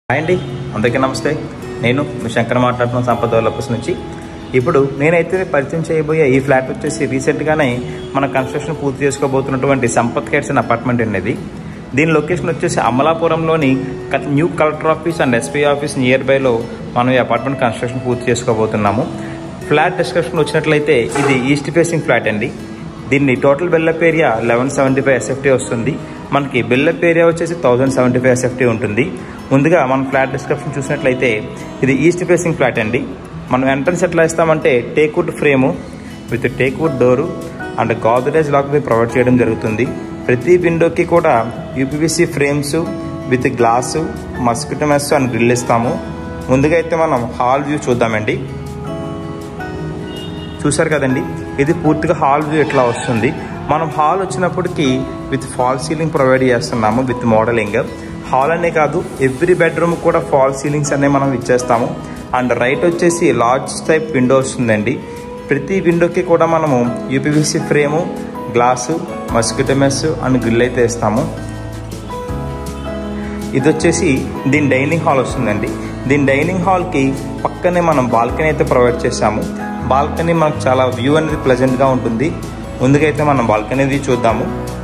hi అండి అందరికీ నమస్తే నేను మీ శంకర్ మాట్లాడుతున్న సంపద డెవలపర్స్ నుంచి ఇప్పుడు నేనైతే పరిచయం చేయబోయే ఈ ఫ్లాట్ వచ్చేసి రీసెంట్గానే మన కన్స్ట్రక్షన్ పూర్తి చేసుకోబోతున్నటువంటి సంపత్ కేట్స్ అనే అపార్ట్మెంట్ అనేది దీని లొకేషన్ వచ్చేసి అమలాపురంలోని క- new collector office and SP office near బైలో మనం ఈ అపార్ట్మెంట్ కన్స్ట్రక్షన్ పూర్తి చేసుకోబోతున్నాము ఫ్లాట్ డిస్కషన్ వచ్చినట్లయితే ఇది ఈస్ట్ ఫేసింగ్ ఫ్లాట్ అండి దీన్ని total built up area eleven seventy five SFT వస్తుంది మనకి బిల్డప్ ఏరియా వచ్చేసి థౌజండ్ సెవెంటీ ఫైవ్ ఎస్ఎఫ్టీ ఉంటుంది ముందుగా మనం ఫ్లాట్ డిస్క్రిప్షన్ చూసినట్లయితే ఇది ఈస్ట్ ఫేసింగ్ ఫ్లాట్ అండి మనం ఎంట్రన్స్ ఎట్లా ఇస్తామంటే teakwood frame with teakwood door and Godrej lock provide చేయడం జరుగుతుంది ప్రతి విండోకి కూడా UPVC frames with glass mosquito mesh and grill ఇస్తాము ముందుగా అయితే మనం హాల్ వ్యూ చూద్దామండి చూసారు కదండి ఇది పూర్తిగా హాల్ వ్యూ ఎట్లా వస్తుంది మనం హాల్ వచ్చినప్పటికీ విత్ ఫాల్ సీలింగ్ ప్రొవైడ్ చేస్తున్నాము విత్ మోడలింగ్ హాల్ అనే కాదు ఎవ్రీ బెడ్రూమ్ కూడా ఫాల్ సీలింగ్స్ అనేవి మనం ఇచ్చేస్తాము అండ్ రైట్ వచ్చేసి లార్జ్ టైప్ విండో వస్తుందండి ప్రతి విండోకి కూడా మనము UPVC frame glass mosquito mesh and grill అయితే ఇస్తాము ఇది వచ్చేసి దీని డైనింగ్ హాల్ వస్తుందండి దీని డైనింగ్ హాల్కి పక్కనే మనం బాల్కనీ అయితే ప్రొవైడ్ చేసాము బాల్కనీ మనకు చాలా వ్యూ అనేది ప్లెజెంట్గా ఉంటుంది ముందుగా అయితే మనం బాల్కనీ చూద్దాము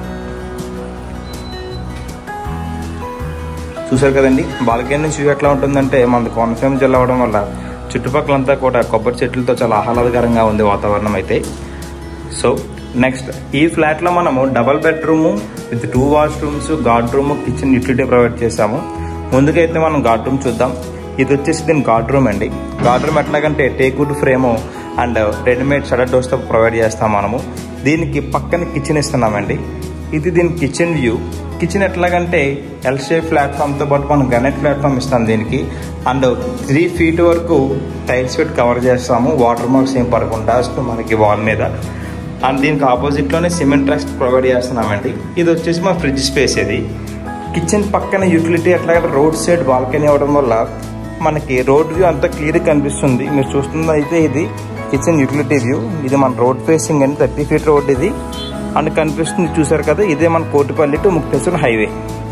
చూసారు కదండి బాల్కనీ నుంచి వ్యూ ఎట్లా ఉంటుందంటే మనది కోనసీమ జిల్లా అవడం వల్ల చుట్టుపక్కలంతా కూడా కొబ్బరి చెట్లతో చాలా ఆహ్లాదకరంగా ఉంది వాతావరణం అయితే సో నెక్స్ట్ ఈ ఫ్లాట్లో మనము double bedroom with two washrooms guard room kitchen utility provide చేసాము ముందుకైతే మనం గార్డ్ రూమ్ చూద్దాం ఇది వచ్చేసి దీని గార్డ్ రూమ్ అండి గార్డ్ రూమ్ ఎట్లాగంటే teakwood frame and readymade shutter డోర్స్తో ప్రొవైడ్ చేస్తాం మనము దీనికి పక్కన కిచెన్ ఇస్తున్నామండి ఇది దీని కిచెన్ వ్యూ కిచెన్ ఎట్లాగంటే ఎల్ షేప్ ప్లాట్ఫామ్తో పాటు మనం గ్రానైట్ ప్లాట్ఫామ్ ఇస్తాం దీనికి అండ్ త్రీ ఫీట్ వరకు టైల్స్ పెట్టి కవర్ చేస్తాము వాటర్ మార్క్స్ ఏం పడకుండా మనకి వాల్ మీద అండ్ దీనికి ఆపోజిట్లోనే సిమెంట్ ట్రక్స్ ప్రొవైడ్ చేస్తున్నామండి ఇది వచ్చేసి మా ఫ్రిడ్జ్ స్పేస్ ఇది కిచెన్ పక్కన యూటిలిటీ ఎట్లాగంటే రోడ్ సైడ్ బాల్కనీ అవ్వడం వల్ల మనకి రోడ్ వ్యూ అంతా క్లియర్గా కనిపిస్తుంది మీరు చూస్తుంది అయితే ఇది కిచెన్ యూటిలిటీ వ్యూ ఇది మన రోడ్ ఫేసింగ్ అండి థర్టీ ఫీట్ రోడ్ ఇది అండ్ కనిపిస్తుంది చూసారు కదా ఇదే మన కోటిపల్లి టు ముక్తేశ్వర హైవే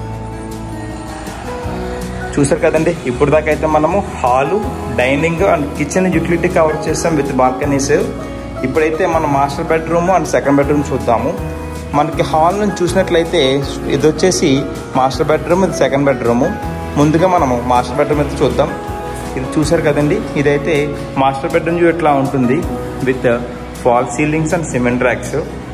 చూసారు కదండి ఇప్పుడు దాకా అయితే మనము hall dining and kitchen utility cover చేస్తాం విత్ బాల్కనీస్ ఇప్పుడైతే మనం master bedroom and second bedroom చూద్దాము మనకి హాల్ నుంచి చూసినట్లయితే ఇది వచ్చేసి మాస్టర్ బెడ్రూమ్ ఇది సెకండ్ బెడ్రూమ్ ముందుగా మనము మాస్టర్ బెడ్రూమ్ అయితే చూద్దాం ఇది చూసారు కదండి ఇదైతే మాస్టర్ బెడ్రూమ్ వ్యూ ఎట్లా ఉంటుంది with fall ceilings and cement racks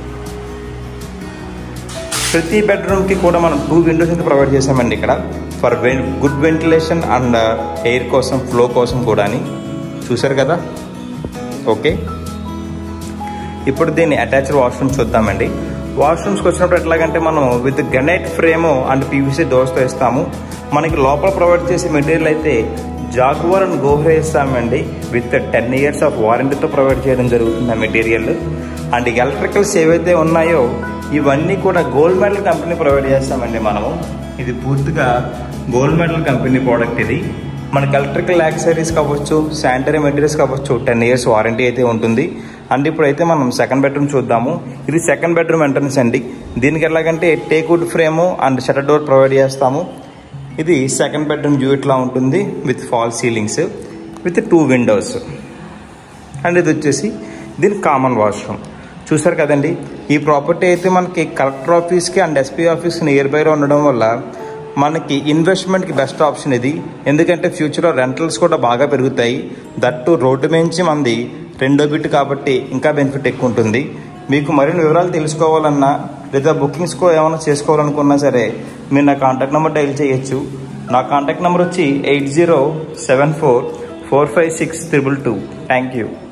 ప్రతి బెడ్రూమ్కి కూడా మనం టూ విండోస్ అయితే ప్రొవైడ్ చేసామండి ఇక్కడ for good ventilation and air కోసం ఫ్లో కోసం కూడా చూసారు కదా ఓకే ఇప్పుడు దీన్ని అటాచ్డ్ వాష్రూమ్ చూద్దామండి వాష్రూమ్స్కి వచ్చినప్పుడు ఎట్లాగంటే మనం with granite frame and PVC డోర్స్తో ఇస్తాము మనకి లోపల ప్రొవైడ్ చేసే మెటీరియల్ అయితే జాగ్వర్ అండ్ గోహ్రే ఇస్తామండి విత్ టెన్ ఇయర్స్ ఆఫ్ వారంటీతో ప్రొవైడ్ చేయడం జరుగుతుంది ఆ మెటీరియల్ అండ్ ఎలక్ట్రికల్స్ ఏవైతే ఉన్నాయో ఇవన్నీ కూడా గోల్డ్ మెడల్ కంపెనీ ప్రొవైడ్ చేస్తామండి మనము ఇది పూర్తిగా గోల్డ్ మెడల్ కంపెనీ ప్రోడక్ట్ ఇది మనకి ఎలక్ట్రికల్ యాక్సరీస్ కావచ్చు శానిటరీ మెటీరియల్స్ కావచ్చు టెన్ ఇయర్స్ వారంటీ అయితే ఉంటుంది అండ్ ఇప్పుడైతే మనం సెకండ్ బెడ్రూమ్ చూద్దాము ఇది సెకండ్ బెడ్రూమ్ ఎంట్రన్స్ అండి దీనికి ఎలాగంటే teakwood frame and shutter door provide చేస్తాము ఇది సెకండ్ బెడ్రూమ్ వ్యూ ఇట్లా ఉంటుంది with fall ceilings with two windows and ఇది వచ్చేసి దీని కామన్ వాష్రూమ్ చూసారు కదండి ఈ ప్రాపర్టీ అయితే మనకి కలెక్టర్ ఆఫీస్కి అండ్ ఎస్పీ ఆఫీస్కి నియర్ బైలో ఉండడం వల్ల మనకి ఇన్వెస్ట్మెంట్కి బెస్ట్ ఆప్షన్ ఇది ఎందుకంటే ఫ్యూచర్లో రెంటల్స్ కూడా బాగా పెరుగుతాయి దట్టు రోడ్డు మించి మంది రెండో బిట్ కాబట్టి ఇంకా బెనిఫిట్ ఎక్కువ ఉంటుంది మీకు మరిన్ని వివరాలు తెలుసుకోవాలన్నా లేదా బుకింగ్స్ కూడా ఏమైనా చేసుకోవాలనుకున్నా సరే మీరు నా కాంటాక్ట్ నెంబర్ డైల్ చేయొచ్చు నా కాంటాక్ట్ నెంబర్ వచ్చి eight zero seven four four five six triple two thank you